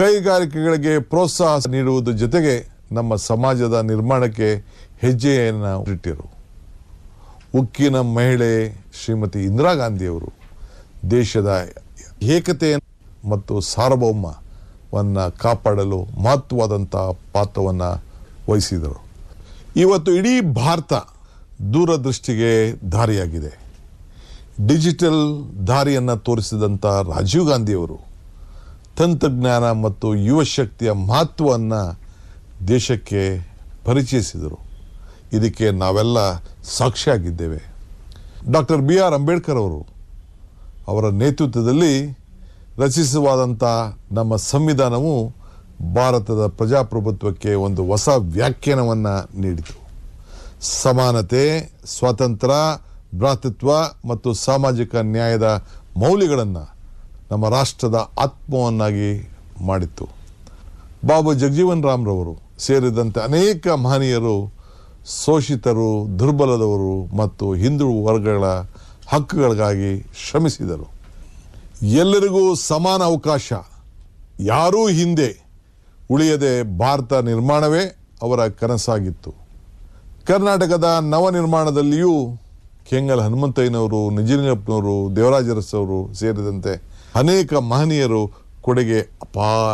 ಕೈಗಾರಿಕೆಗಳಿಗೆ ಪ್ರೋತ್ಸಾಹ ನೀಡುವುದರ ಜೊತೆಗೆ ನಮ್ಮ ಸಮಾಜದ ನಿರ್ಮಾಣಕ್ಕೆ ಹೆಜ್ಜೆಯನ್ನು ಇಟ್ಟಿರು ಉಕ್ಕಿನ ಮಹಿಳೆ ಶ್ರೀಮತಿ ಇಂದಿರಾ ಗಾಂಧಿಯವರು ದೇಶದ ಏಕತೆ ಮತ್ತು ಸಾರ್ವಭೌಮವನ್ನು ಕಾಪಾಡಲು ಮಹತ್ವವಾದಂಥ ಪಾತ್ರವನ್ನು ವಹಿಸಿದರು ಇವತ್ತು ಇಡೀ ಭಾರತ ದೂರದೃಷ್ಟಿಗೆ ದಾರಿಯಾಗಿದೆ ಡಿಜಿಟಲ್ ದಾರಿಯನ್ನು ತೋರಿಸಿದಂಥ ರಾಜೀವ್ ಗಾಂಧಿಯವರು ತಂತ್ರಜ್ಞಾನ ಮತ್ತು ಯುವ ಶಕ್ತಿಯ ಮಹತ್ವವನ್ನು ದೇಶಕ್ಕೆ ಪರಿಚಯಿಸಿದರು ಇದಕ್ಕೆ ನಾವೆಲ್ಲ ಸಾಕ್ಷಿಯಾಗಿದ್ದೇವೆ ಡಾಕ್ಟರ್ ಬಿ ಆರ್ ಅಂಬೇಡ್ಕರ್ ಅವರು ಅವರ ನೇತೃತ್ವದಲ್ಲಿ ರಚಿಸುವಾದಂಥ ನಮ್ಮ ಸಂವಿಧಾನವು ಭಾರತದ ಪ್ರಜಾಪ್ರಭುತ್ವಕ್ಕೆ ಒಂದು ಹೊಸ ವ್ಯಾಖ್ಯಾನವನ್ನು ನೀಡಿತು ಸಮಾನತೆ ಸ್ವಾತಂತ್ರ್ಯ ಭ್ರಾತೃತ್ವ ಮತ್ತು ಸಾಮಾಜಿಕ ನ್ಯಾಯದ ಮೌಲ್ಯಗಳನ್ನು ನಮ್ಮ ರಾಷ್ಟ್ರದ ಆತ್ಮವನ್ನಾಗಿ ಮಾಡಿತ್ತು ಬಾಬು ಜಗಜೀವನ್ ರಾಮ್ರವರು ಸೇರಿದಂತೆ ಅನೇಕ ಮಹನೀಯರು ಶೋಷಿತರು ದುರ್ಬಲದವರು ಮತ್ತು ಹಿಂದೂ ವರ್ಗಗಳ ಹಕ್ಕುಗಳಿಗಾಗಿ ಶ್ರಮಿಸಿದರು ಎಲ್ಲರಿಗೂ ಸಮಾನ ಅವಕಾಶ ಯಾರೂ ಹಿಂದೆ ಉಳಿಯದೆ ಭಾರತ ನಿರ್ಮಾಣವೇ ಅವರ ಕನಸಾಗಿತ್ತು ಕರ್ನಾಟಕದ ನವನಿರ್ಮಾಣದಲ್ಲಿಯೂ ಕೆಂಗಲ್ ಹನುಮಂತಯ್ಯನವರು ನಿಜಲಿಂಗಪ್ಪನವರು ದೇವರಾಜ ಅರಸು ಅವರು ಸೇರಿದಂತೆ ಅನೇಕ ಮಹನೀಯರು ಕೊಡುಗೆ ಅಪಾರ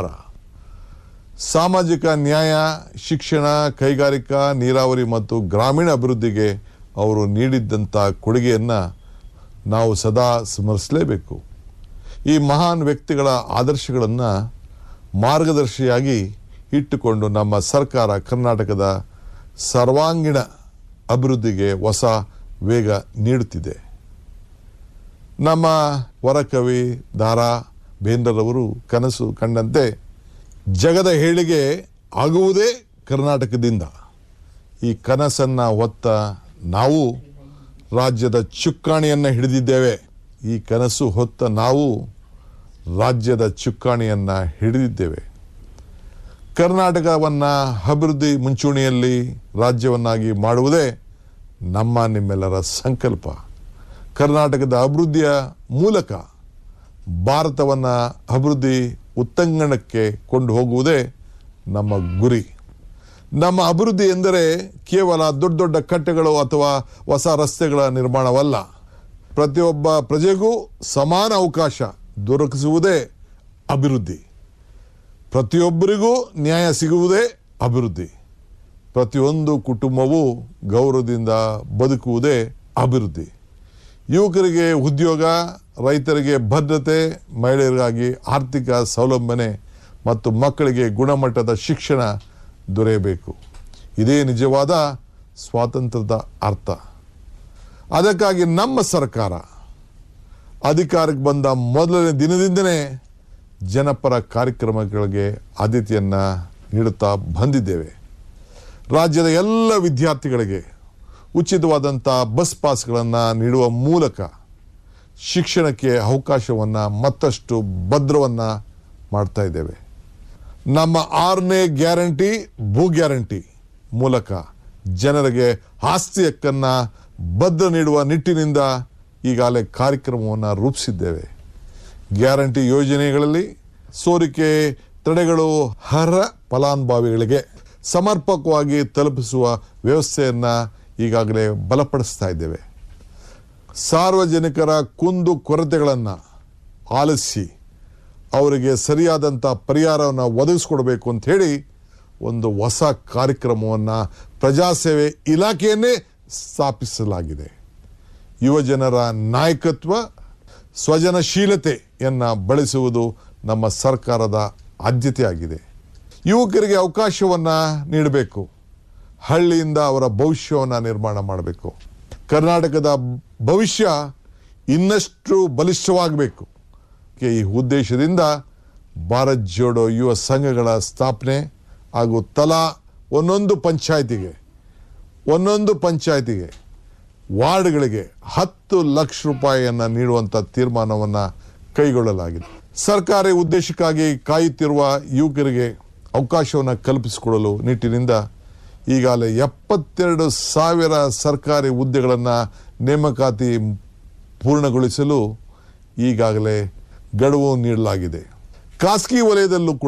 ಸಾಮಾಜಿಕ ನ್ಯಾಯ ಶಿಕ್ಷಣ ಕೈಗಾರಿಕಾ ನೀರಾವರಿ ಮತ್ತು ಗ್ರಾಮೀಣ ಅಭಿವೃದ್ಧಿಗೆ ಅವರು ನೀಡಿದ್ದಂಥ ಕೊಡುಗೆಯನ್ನು ನಾವು ಸದಾ ಸ್ಮರಿಸಲೇಬೇಕು ಈ ಮಹಾನ್ ವ್ಯಕ್ತಿಗಳ ಆದರ್ಶಗಳನ್ನು ಮಾರ್ಗದರ್ಶಿಯಾಗಿ ಇಟ್ಟುಕೊಂಡು ನಮ್ಮ ಸರ್ಕಾರ ಕರ್ನಾಟಕದ ಸರ್ವಾಂಗೀಣ ಅಭಿವೃದ್ಧಿಗೆ ಹೊಸ ವೇಗ ನೀಡುತ್ತಿದೆ ನಮ್ಮ ವರಕವಿ ದಾರಾ ಬೇಂದ್ರರವರು ಕನಸು ಕಂಡಂತೆ ಜಗದ ಹೇಳಿಗೆ ಆಗುವುದೇ ಕರ್ನಾಟಕದಿಂದ ಈ ಕನಸನ್ನು ಹೊತ್ತ ನಾವು ರಾಜ್ಯದ ಚುಕ್ಕಾಣಿಯನ್ನು ಹಿಡಿದಿದ್ದೇವೆ ಈ ಕನಸು ಹೊತ್ತ ನಾವು ರಾಜ್ಯದ ಚುಕ್ಕಾಣಿಯನ್ನು ಹಿಡಿದಿದ್ದೇವೆ ಕರ್ನಾಟಕವನ್ನು ಅಭಿವೃದ್ಧಿ ಮುಂಚೂಣಿಯಲ್ಲಿ ರಾಜ್ಯವನ್ನಾಗಿ ಮಾಡುವುದೇ ನಮ್ಮ ನಿಮ್ಮೆಲ್ಲರ ಸಂಕಲ್ಪ ಕರ್ನಾಟಕದ ಅಭಿವೃದ್ಧಿಯ ಮೂಲಕ ಭಾರತವನ್ನು ಅಭಿವೃದ್ಧಿ ಉತ್ತಂಗಣಕ್ಕೆ ಕೊಂಡು ಹೋಗುವುದೇ ನಮ್ಮ ಗುರಿ ನಮ್ಮ ಅಭಿವೃದ್ಧಿ ಎಂದರೆ ಕೇವಲ ದೊಡ್ಡ ದೊಡ್ಡ ಕಟ್ಟೆಗಳು ಅಥವಾ ಹೊಸ ರಸ್ತೆಗಳ ನಿರ್ಮಾಣವಲ್ಲ ಪ್ರತಿಯೊಬ್ಬ ಪ್ರಜೆಗೂ ಸಮಾನ ಅವಕಾಶ ದೊರಕಿಸುವುದೇ ಅಭಿವೃದ್ಧಿ ಪ್ರತಿಯೊಬ್ಬರಿಗೂ ನ್ಯಾಯ ಸಿಗುವುದೇ ಅಭಿವೃದ್ಧಿ ಪ್ರತಿಯೊಂದು ಕುಟುಂಬವೂ ಗೌರವದಿಂದ ಬದುಕುವುದೇ ಅಭಿವೃದ್ಧಿ ಯುವಕರಿಗೆ ಉದ್ಯೋಗ ರೈತರಿಗೆ ಭದ್ರತೆ ಮಹಿಳೆಯರಿಗಾಗಿ ಆರ್ಥಿಕ ಸೌಲಭ್ಯನೆ ಮತ್ತು ಮಕ್ಕಳಿಗೆ ಗುಣಮಟ್ಟದ ಶಿಕ್ಷಣ ದೊರೆಯಬೇಕು ಇದೇ ನಿಜವಾದ ಸ್ವಾತಂತ್ರ್ಯದ ಅರ್ಥ ಅದಕ್ಕಾಗಿ ನಮ್ಮ ಸರ್ಕಾರ ಅಧಿಕಾರಕ್ಕೆ ಬಂದ ಮೊದಲನೇ ದಿನದಿಂದಲೇ ಜನಪರ ಕಾರ್ಯಕ್ರಮಗಳಿಗೆ ಆದ್ಯತೆಯನ್ನು ನೀಡುತ್ತಾ ಬಂದಿದ್ದೇವೆ ರಾಜ್ಯದ ಎಲ್ಲ ವಿದ್ಯಾರ್ಥಿಗಳಿಗೆ ಉಚಿತವಾದಂಥ ಬಸ್ ಪಾಸ್ಗಳನ್ನು ನೀಡುವ ಮೂಲಕ ಶಿಕ್ಷಣಕ್ಕೆ ಅವಕಾಶವನ್ನು ಮತ್ತಷ್ಟು ಭದ್ರವನ್ನು ಮಾಡ್ತಾ ಇದ್ದೇವೆ ನಮ್ಮ ಆರನೇ ಗ್ಯಾರಂಟಿ ಭೂ ಗ್ಯಾರಂಟಿ ಮೂಲಕ ಜನರಿಗೆ ಆಸ್ತಿ ಹಕ್ಕನ್ನು ಭದ್ರ ನೀಡುವ ನಿಟ್ಟಿನಿಂದ ಈಗಾಗಲೇ ಕಾರ್ಯಕ್ರಮವನ್ನು ರೂಪಿಸಿದ್ದೇವೆ ಗ್ಯಾರಂಟಿ ಯೋಜನೆಗಳಲ್ಲಿ ಸೋರಿಕೆ ತಡೆಗಳು ಅರ್ಹ ಫಲಾನುಭವಿಗಳಿಗೆ ಸಮರ್ಪಕವಾಗಿ ತಲುಪಿಸುವ ವ್ಯವಸ್ಥೆಯನ್ನು ಈಗಾಗಲೇ ಬಲಪಡಿಸ್ತಾ ಇದ್ದೇವೆ ಸಾರ್ವಜನಿಕರ ಕುಂದು ಕೊರತೆಗಳನ್ನು ಆಲಿಸಿ ಅವರಿಗೆ ಸರಿಯಾದಂಥ ಪರಿಹಾರವನ್ನು ಒದಗಿಸ್ಕೊಡ್ಬೇಕು ಅಂತ ಹೇಳಿ ಒಂದು ಹೊಸ ಕಾರ್ಯಕ್ರಮವನ್ನು ಪ್ರಜಾಸೇವೆ ಇಲಾಖೆಯನ್ನೇ ಸ್ಥಾಪಿಸಲಾಗಿದೆ ಯುವಜನರ ನಾಯಕತ್ವ ಸ್ವಜನಶೀಲತೆಯನ್ನು ಬಳಸುವುದು ನಮ್ಮ ಸರ್ಕಾರದ ಆದ್ಯತೆಯಾಗಿದೆ ಯುವಕರಿಗೆ ಅವಕಾಶವನ್ನು ನೀಡಬೇಕು ಹಳ್ಳಿಯಿಂದ ಅವರ ಭವಿಷ್ಯವನ್ನು ನಿರ್ಮಾಣ ಮಾಡಬೇಕು ಕರ್ನಾಟಕದ ಭವಿಷ್ಯ ಇನ್ನಷ್ಟು ಬಲಿಷ್ಠವಾಗಬೇಕು ಈ ಉದ್ದೇಶದಿಂದ ಭಾರತ್ ಜೋಡೋ ಯುವ ಸಂಘಗಳ ಸ್ಥಾಪನೆ ಹಾಗೂ ತಲಾ ಒಂದೊಂದು ಪಂಚಾಯತಿಗೆ ಒಂದೊಂದು ಪಂಚಾಯತಿಗೆ ವಾರ್ಡ್ಗಳಿಗೆ ಹತ್ತು ಲಕ್ಷ ರೂಪಾಯಿಯನ್ನು ನೀಡುವಂಥ ತೀರ್ಮಾನವನ್ನು ಕೈಗೊಳ್ಳಲಾಗಿದೆ ಸರ್ಕಾರಿ ಉದ್ದೇಶಕ್ಕಾಗಿ ಕಾಯುತ್ತಿರುವ ಯುವಕರಿಗೆ ಅವಕಾಶವನ್ನು ಕಲ್ಪಿಸಿಕೊಡಲು ನಿಟ್ಟಿನಿಂದ ಈಗಾಗಲೇ ಎಪ್ಪತ್ತೆರಡು ಸಾವಿರ ಸರ್ಕಾರಿ ಹುದ್ದೆಗಳನ್ನು ನೇಮಕಾತಿ ಪೂರ್ಣಗೊಳಿಸಲು ಈಗಾಗಲೇ ಗಡುವು ನೀಡಲಾಗಿದೆ ಖಾಸಗಿ ವಲಯದಲ್ಲೂ ಕೂಡ